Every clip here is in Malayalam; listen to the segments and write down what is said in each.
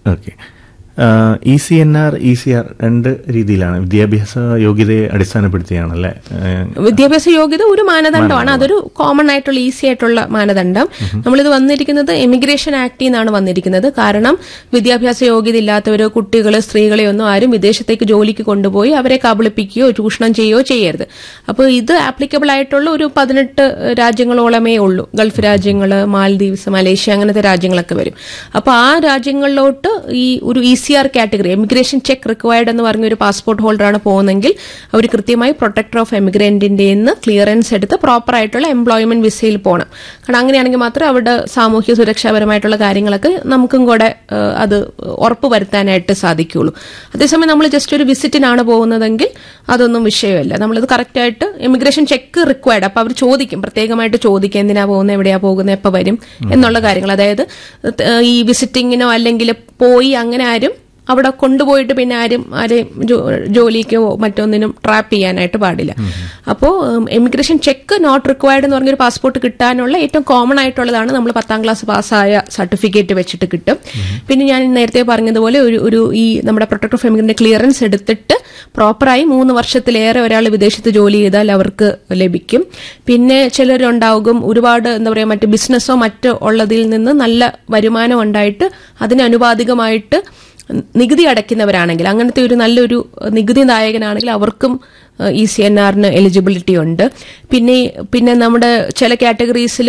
Okay E C N R E C R രണ്ട് രീതിയിലാണ് വിദ്യാഭ്യാസ യോഗ്യതയെ അടിസ്ഥാനപ്പെടുത്തിയാണല്ലേ ഏഹ്, വിദ്യാഭ്യാസ യോഗ്യത ഒരു മാനദണ്ഡമാണ് അതൊരു കോമൺ ആയിട്ടുള്ള ഈസി ആയിട്ടുള്ള മാനദണ്ഡം നമ്മളിത് വന്നിരിക്കുന്നത് എമിഗ്രേഷൻ ആക്ടിൽ നിന്നാണ് വന്നിരിക്കുന്നത് കാരണം വിദ്യാഭ്യാസ യോഗ്യത ഇല്ലാത്തവരോ കുട്ടികളെ സ്ത്രീകളെ ഒന്നും ആരും വിദേശത്തേക്ക് ജോലിക്ക് കൊണ്ടുപോയി അവരെ കബളിപ്പിക്കുകയോ ചൂഷണം ചെയ്യുകയോ ചെയ്യരുത് അപ്പോൾ ഇത് ആപ്ലിക്കബിൾ ആയിട്ടുള്ള ഒരു പതിനെട്ട് രാജ്യങ്ങളോളമേ ഉള്ളൂ ഗൾഫ് രാജ്യങ്ങൾ മാൽദീവ്സ് മലേഷ്യ അങ്ങനത്തെ രാജ്യങ്ങളൊക്കെ വരും അപ്പോൾ ആ രാജ്യങ്ങളിലോട്ട് ഈ ഒരു E C R category emigration check required എന്ന് പറഞ്ഞ ഒരു പാസ്പോർട്ട് ഹോൾഡറാണ് പോകുന്നതെങ്കിൽ അവർ കൃത്യമായി പ്രൊട്ടക്ടർ ഓഫ് എമിഗ്രന്റിന്റെ നിന്ന് ക്ലിയറൻസ് എടുത്ത് പ്രോപ്പർ ആയിട്ടുള്ള എംപ്ലോയ്മെന്റ് വിസയിൽ പോകണം കാരണം അങ്ങനെയാണെങ്കിൽ മാത്രമേ അവിടെ സാമൂഹ്യ സുരക്ഷാപരമായിട്ടുള്ള കാര്യങ്ങളൊക്കെ നമുക്കും കൂടെ ഏഹ്, അത് ഉറപ്പ് വരുത്താനായിട്ട് സാധിക്കുകയുള്ളൂ അതേസമയം നമ്മൾ ജസ്റ്റ് ഒരു വിസിറ്റിനാണ് പോകുന്നതെങ്കിൽ അതൊന്നും വിഷയമല്ല നമ്മളത് കറക്റ്റായിട്ട് എമിഗ്രേഷൻ ചെക്ക് റിക്വയർഡ് അപ്പൊ അവർ ചോദിക്കും പ്രത്യേകമായിട്ട് ചോദിക്കും എന്തിനാ പോകുന്നത് എവിടെയാ പോകുന്നത് എപ്പോൾ വരും എന്നുള്ള കാര്യങ്ങൾ അതായത് ഏഹ്, ഈ വിസിറ്റിങ്ങിനോ അല്ലെങ്കിൽ പോയി അങ്ങനെ ആരും അവിടെ കൊണ്ടുപോയിട്ട് പിന്നെ ആരും ആരെയും ജോ- ജോലിക്കോ മറ്റൊന്നിനും ട്രാപ്പ് ചെയ്യാനായിട്ട് പാടില്ല അപ്പോൾ എമിഗ്രേഷൻ ചെക്ക് നോട്ട് റിക്വയർഡ് എന്ന് പറഞ്ഞൊരു പാസ്പോർട്ട് കിട്ടാനുള്ള ഏറ്റവും കോമൺ ആയിട്ടുള്ളതാണ് നമ്മൾ പത്താം ക്ലാസ് പാസ്സായ സർട്ടിഫിക്കറ്റ് വെച്ചിട്ട് കിട്ടും പിന്നെ ഞാൻ നേരത്തെ പറഞ്ഞതുപോലെ ഒരു ഒരു ഈ നമ്മുടെ പ്രൊട്ടക്ട് ഓഫ് എമിഗ്രന്റ് ക്ലിയറൻസ് എടുത്തിട്ട് പ്രോപ്പറായി മൂന്ന് വർഷത്തിലേറെ ഒരാൾ വിദേശത്ത് ജോലി ചെയ്താൽ അവർക്ക് ലഭിക്കും പിന്നെ ചിലരുണ്ടാകും ഒരുപാട് എന്താ പറയുക മറ്റ് ബിസിനസ്സോ മറ്റോ ഉള്ളതിൽ നിന്ന് നല്ല വരുമാനം ഉണ്ടായിട്ട് അതിനനുപാതികമായിട്ട് നികുതി അടയ്ക്കുന്നവരാണെങ്കിൽ അങ്ങനത്തെ ഒരു നല്ലൊരു നികുതി നായകനാണെങ്കിൽ അവർക്കും ഇ സി എൻ ആറിന് എലിജിബിലിറ്റി ഉണ്ട് പിന്നെ പിന്നെ നമ്മുടെ ചില കാറ്റഗറീസിൽ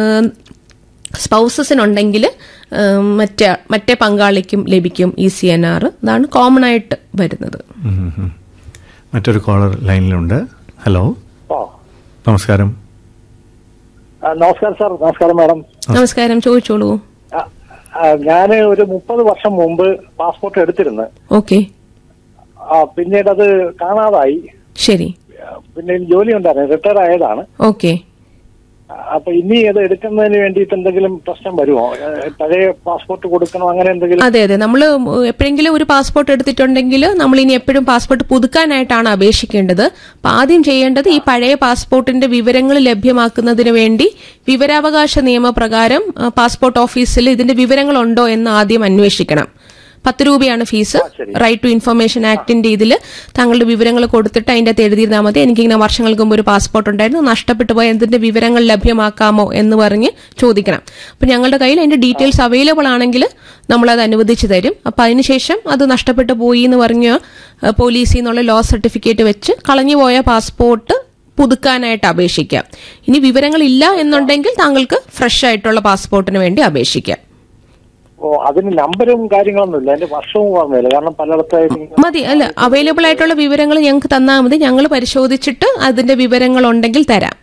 സ്പൗസസിനുണ്ടെങ്കിൽ മറ്റേ മറ്റേ പങ്കാളിക്കും ലഭിക്കും ഇ സി എൻ ആർ അതാണ് കോമൺ ആയിട്ട് വരുന്നത് ഉം, ഉം, ഉം. മറ്റൊരു കോളർ ലൈനിലുണ്ട് ഹലോ ഓ നമസ്കാരം ആ, നമസ്കാരം സാർ നമസ്കാരം മാഡം നമസ്കാരം ചോദിച്ചോളൂ ഞാൻ ഒരു മുപ്പത് വർഷം മുമ്പ് പാസ്പോർട്ട് എടുത്തിരുന്നു ഓക്കെ ആ, പിന്നീട് അത് കാണാതായി ശരി ആ, പിന്നെ എനിക്ക് ജോലി ഉണ്ടായിരുന്നു റിട്ടയർ ആയതാണ് ഓക്കെ ആ, അപ്പൊ ഇനി അത് എടുക്കുന്നതിന് വേണ്ടിയിട്ട് എന്തെങ്കിലും പ്രശ്നം വരുമോ ഏ, പഴയ പാസ്പോർട്ട് കൊടുക്കണോ അങ്ങനെ എന്തെങ്കിലും അതെ അതെ നമ്മൾ എപ്പോഴെങ്കിലും ഒരു പാസ്പോർട്ട് എടുത്തിട്ടുണ്ടെങ്കിൽ നമ്മൾ ഇനി എപ്പോഴും പാസ്പോർട്ട് പുതുക്കാനായിട്ടാണ് അപേക്ഷിക്കേണ്ടത് അപ്പൊ ആദ്യം ചെയ്യേണ്ടത് ഈ പഴയ പാസ്പോർട്ടിന്റെ വിവരങ്ങൾ ലഭ്യമാക്കുന്നതിന് വേണ്ടി വിവരാവകാശ നിയമപ്രകാരം ആ, പാസ്പോർട്ട് ഓഫീസിൽ ഇതിന്റെ വിവരങ്ങളുണ്ടോ എന്ന് ആദ്യം അന്വേഷിക്കണം പത്ത് രൂപയാണ് ഫീസ് റൈറ്റ് ടു ഇൻഫർമേഷൻ ആക്ടിന്റെ ഇതിൽ താങ്കളുടെ വിവരങ്ങൾ കൊടുത്തിട്ട് അതിന്റെ അകത്ത് എഴുതിയിരുന്നാൽ മതി എനിക്കിങ്ങനെ വർഷങ്ങൾക്ക് മുമ്പ് ഒരു പാസ്പോർട്ട് ഉണ്ടായിരുന്നു നഷ്ടപ്പെട്ടു പോയ എന്തിന്റെ വിവരങ്ങൾ ലഭ്യമാക്കാമോ എന്ന് പറഞ്ഞ് ചോദിക്കണം അപ്പൊ ഞങ്ങളുടെ കയ്യിൽ അതിന്റെ ഡീറ്റെയിൽസ് അവൈലബിൾ ആണെങ്കിൽ നമ്മളത് അനുവദിച്ചു തരും അപ്പൊ അതിനുശേഷം അത് നഷ്ടപ്പെട്ടു പോയി എന്ന് പറഞ്ഞ പോലീസിൽ നിന്നുള്ള ലോ സർട്ടിഫിക്കറ്റ് വെച്ച് കളഞ്ഞുപോയ പാസ്പോർട്ട് പുതുക്കാനായിട്ട് അപേക്ഷിക്കാം ഇനി വിവരങ്ങളില്ല എന്നുണ്ടെങ്കിൽ താങ്കൾക്ക് ഫ്രഷ് ആയിട്ടുള്ള പാസ്പോർട്ടിന് വേണ്ടി അപേക്ഷിക്കാം ഓ അതിന് നമ്പരും കാര്യങ്ങളൊന്നും ഇല്ല എന്റെ വർഷവും ഓർമ്മയില്ല കാരണം പലയിടത്തായിട്ട് ഇങ്ങനെ- മതി അല്ല അവൈലബിൾ ആയിട്ടുള്ള വിവരങ്ങൾ ഞങ്ങൾക്ക് തന്നാൽ മതി ഞങ്ങൾ പരിശോധിച്ചിട്ട് അതിന്റെ വിവരങ്ങൾ ഉണ്ടെങ്കിൽ തരാം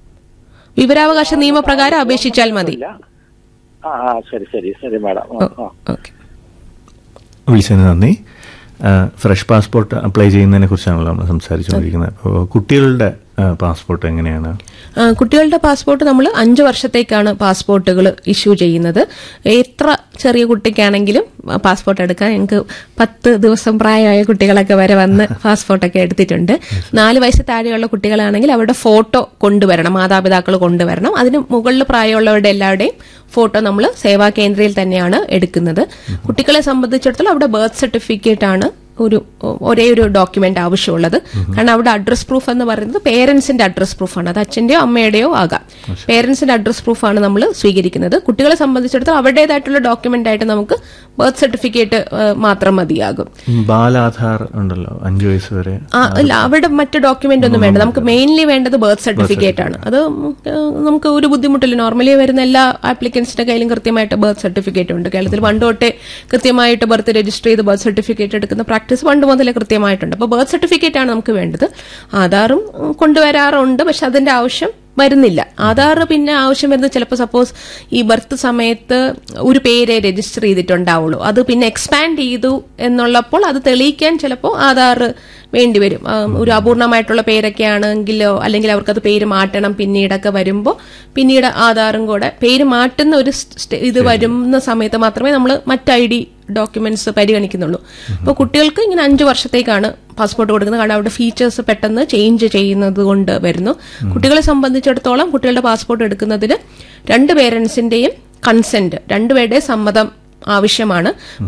വിവരാവകാശ നിയമപ്രകാരം അപേക്ഷിച്ചാൽ മതി ഇല്ല ആ ആ ശരി ശരി ശരി മാഡം ആ, ആ. ഓക്കെ വിളിച്ചതിന് നന്ദി ആ, ഫ്രഷ് പാസ്പോർട്ട് അപ്ലൈ ചെയ്യുന്നതിനെ കുറിച്ചാണല്ലോ നമ്മൾ സംസാരിച്ചുകൊണ്ടിരിക്കുന്നത് അപ്പോൾ കുട്ടികളുടെ ആ, പാസ്പോർട്ട് എങ്ങനെയാണ് ആ, കുട്ടികളുടെ പാസ്പോർട്ട് നമ്മൾ അഞ്ച് വർഷത്തേക്കാണ് പാസ്പോർട്ടുകൾ ഇഷ്യൂ ചെയ്യുന്നത് എത്ര ചെറിയ കുട്ടിക്കാണെങ്കിലും ആ, പാസ്പോർട്ട് എടുക്കാൻ ഞങ്ങൾക്ക് പത്ത് ദിവസം പ്രായമായ കുട്ടികളൊക്കെ വരെ വന്ന് പാസ്പോർട്ടൊക്കെ എടുത്തിട്ടുണ്ട് നാല് വയസ്സ് താഴെയുള്ള കുട്ടികളാണെങ്കിൽ അവരുടെ ഫോട്ടോ കൊണ്ടുവരണം മാതാപിതാക്കൾ കൊണ്ടുവരണം അതിന് മുകളിൽ പ്രായമുള്ളവരുടെ എല്ലാവരുടെയും ഫോട്ടോ നമ്മൾ സേവാ കേന്ദ്രയിൽ തന്നെയാണ് എടുക്കുന്നത് കുട്ടികളെ സംബന്ധിച്ചിടത്തോളം അവിടെ ബർത്ത് സർട്ടിഫിക്കറ്റ് ആണ് ഒരു ഒരേ ഒരു ഡോക്യുമെന്റ് ആവശ്യമുള്ളത് കാരണം അവിടെ അഡ്രസ് പ്രൂഫ് എന്ന് പറയുന്നത് പേരൻസിന്റെ അഡ്രസ് പ്രൂഫാണ് അത് അച്ഛന്റെയോ അമ്മയുടെയോ ആകാം പേരൻസിന്റെ അഡ്രസ് പ്രൂഫാണ് നമ്മൾ സ്വീകരിക്കുന്നത് കുട്ടികളെ സംബന്ധിച്ചിടത്തോളം അവരുടേതായിട്ടുള്ള ഡോക്യുമെന്റ് ആയിട്ട് നമുക്ക് ബർത്ത് സർട്ടിഫിക്കറ്റ് മാത്രം മതിയാകും ബാലാധാർ ഉണ്ടല്ലോ അഞ്ചു വയസ്സ് വരെ ആ, ഇല്ല അവിടെ മറ്റ് ഡോക്യുമെന്റ് ഒന്നും വേണ്ട നമുക്ക് മെയിൻലി വേണ്ടത് ബർത്ത് സർട്ടിഫിക്കറ്റ് ആണ് അത് ഉം, ഏഹ്, നമുക്ക് ഒരു ബുദ്ധിമുട്ടില്ല നോർമലി വരുന്ന എല്ലാ ആപ്ലിക്കൻസിന്റെ കയ്യിലും കൃത്യമായിട്ട് ബർത്ത് സർട്ടിഫിക്കറ്റ് ഉണ്ട് കേരളത്തിൽ പണ്ട് തൊട്ടേ കൃത്യമായിട്ട് ബർത്ത് രജിസ്റ്റർ ചെയ്ത് ബർത്ത് സർട്ടിഫിക്കറ്റ് എടുക്കുന്ന പ്രാക്ടീസ് പണ്ട് മുതലേ കൃത്യമായിട്ടുണ്ട് അപ്പോൾ ബർത്ത് സർട്ടിഫിക്കറ്റ് ആണ് നമുക്ക് വേണ്ടത് ആധാറും ഉം, കൊണ്ടുവരാറുണ്ട് പക്ഷെ അതിന്റെ ആവശ്യം വരുന്നില്ല ആധാർ പിന്നെ ആവശ്യം വരുന്നത് ചിലപ്പോൾ സപ്പോസ് ഈ ബർത്ത് സമയത്ത് ഒരു പേരെ രജിസ്റ്റർ ചെയ്തിട്ടുണ്ടാവുള്ളൂ അത് പിന്നെ എക്സ്പാൻഡ് ചെയ്തു എന്നുള്ളപ്പോൾ അത് തെളിയിക്കാൻ ചിലപ്പോൾ ആധാർ വേണ്ടിവരും ആ, ഒരു അപൂർണമായിട്ടുള്ള പേരൊക്കെ ആണെങ്കിലോ അല്ലെങ്കിൽ അവർക്കത് പേര് മാറ്റണം പിന്നീടൊക്കെ വരുമ്പോൾ പിന്നീട് ആധാറും കൂടെ പേര് മാറ്റുന്ന ഒരു സ്റ്റ- ഇത് വരുന്ന സമയത്ത് മാത്രമേ നമ്മൾ മറ്റ് ഐ ഡി ഡോക്യുമെന്റ്സ് പരിഗണിക്കുന്നുള്ളൂ അപ്പോൾ കുട്ടികൾക്ക് ഇങ്ങനെ അഞ്ചു വർഷത്തേക്കാണ് പാസ്പോർട്ട് കൊടുക്കുന്നത് കാരണം അവിടെ ഫീച്ചേഴ്സ് പെട്ടെന്ന് ചേഞ്ച് ചെയ്യുന്നത് കൊണ്ട് വരുന്നു കുട്ടികളെ സംബന്ധിച്ചിടത്തോളം കുട്ടികളുടെ പാസ്പോർട്ട് എടുക്കുന്നതിന് രണ്ട് പേരൻസിന്റെയും കൺസെന്റ് രണ്ടുപേരുടെയും സമ്മതം ആവശ്യമാണ്